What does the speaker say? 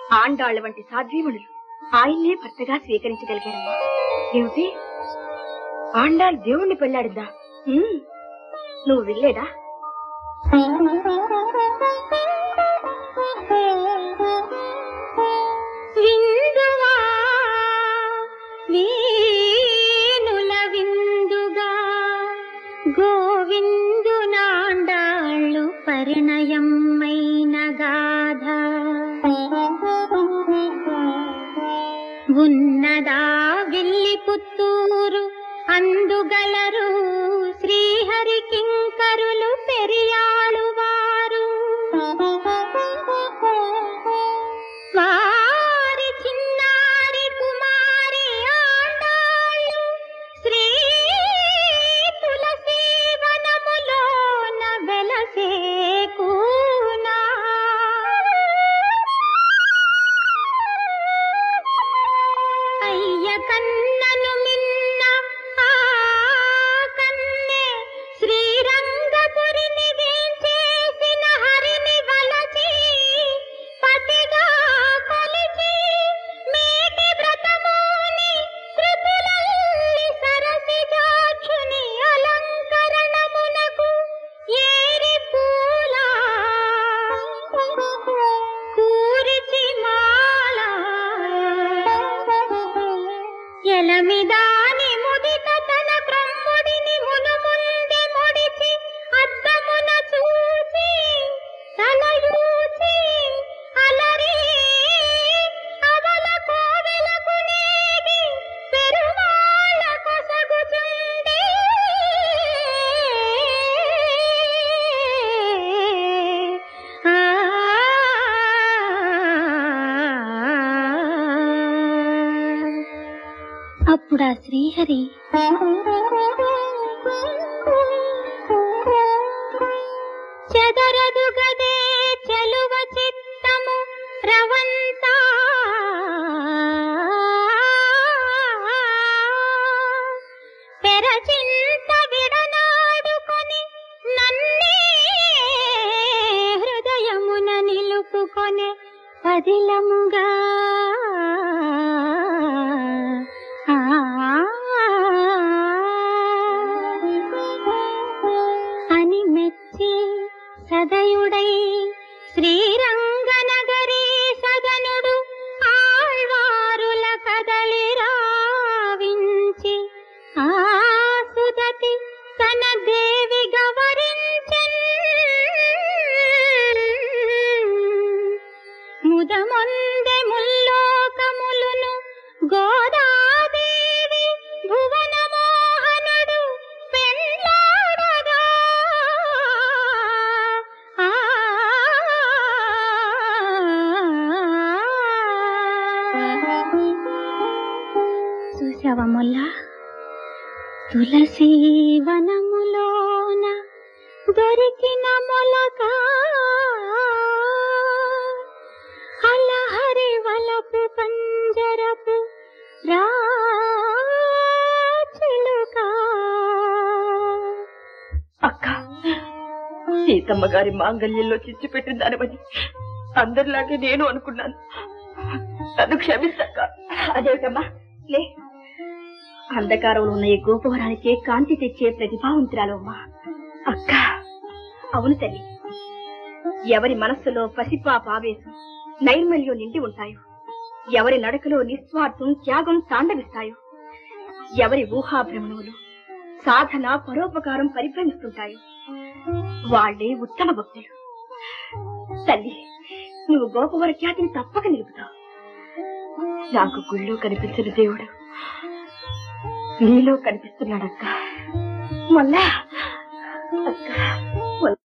ఆండాళ్ల వంటి సాధ్వీమునులు ఆయన్నే భర్తగా స్వీకరించగలిగారమ్మా ఏమిటి ఆండాళ్ దేవుణ్ణి పెళ్ళాడిందా ఉమ్, నువ్వు వెళ్ళేదా విందువా వీణుల విందుగా గోవిందు నాండాళ్ళు పరిణయమైన గాథ ఉన్నదా విల్లి పుత్తూరు అందుగలరు శ్రీహరి కింకరులు పెరియాಳು వారు వారి చిన్నారి కుమారి ఆండాళ్ళు శ్రీ తులసీ వనములోన వెలసే కూనా అయ్య కన్నను మిన్న ఆ కన్నె శ్రీరంగపురిని వేంచేసిన హరిని వలచి పతిగా కొలిచి మేటి వ్రతముని కృతులల్లి సరసిజాక్షుని అలంకరణమునకు ఏరి పూలా కూరిచి మాల ఎలమిదాని ముదిత తన బ్రహ్ముడిని మునుముందే ముడిచి అద్దమున చూచి తలయూచి అలరి అవల కోవెలకు నేగి పెరుమాళ కొసగుచుండి అప్పుడా శ్రీహరి చెదరదు గదే చెలువ చిత్తము రవంతా పెరచింత విడనాడుకొని నన్నే హృదయమున నిలుపుకొనే పదిలముగా అని మెచ్చి సదయుడై శ్రీరంగనగరీ సదనుడు ఆళ్వారుల కదలి రావించి ఆ సుదతి తన దేవి గవరించెన్ ముదమొందె ముల్లోకములును గోదాదేవి భువన మోహనుడు పెళ్ళాడగా ఆ చూసావా మొల్లా తులసి వనములోన దొరికిన మొలక అలహరి వలపు పంజరపు రాచిలుక అక్క సీతమ్మ గారి మాంగళ్యంలో చిచ్చు పెట్టిన దానివని అందరిలాగే నేను అనుకున్నాను నన్ను క్షమిస్తక్క అదేమిటమ్మా లే అంధకారంలో ఉన్న ఈ గోపవరానికే కాంతి తెచ్చే ప్రతిభావంతురాలు అమ్మా అక్క అవును తల్లి ఎవరి మనస్సులో పసిపాప ఆవేశం నైర్మల్యం నిండి ఉంటాయో ఎవరి నడకలో నిస్వార్థం త్యాగం తాండవిస్తాయో ఎవరి ఊహాభ్రమణంలో సాధన పరోపకారం పరిభ్రమిస్తుంటాయో వాళ్ళే ఉత్తమ భక్తులు తల్లి నువ్వు గోపవర ఖ్యాతిని తప్పక నిలుపుతావు నాకు గుళ్ళో కనిపించిన దేవుడు నీలో కనిపిస్తున్నాడక్క మొన్న అక్క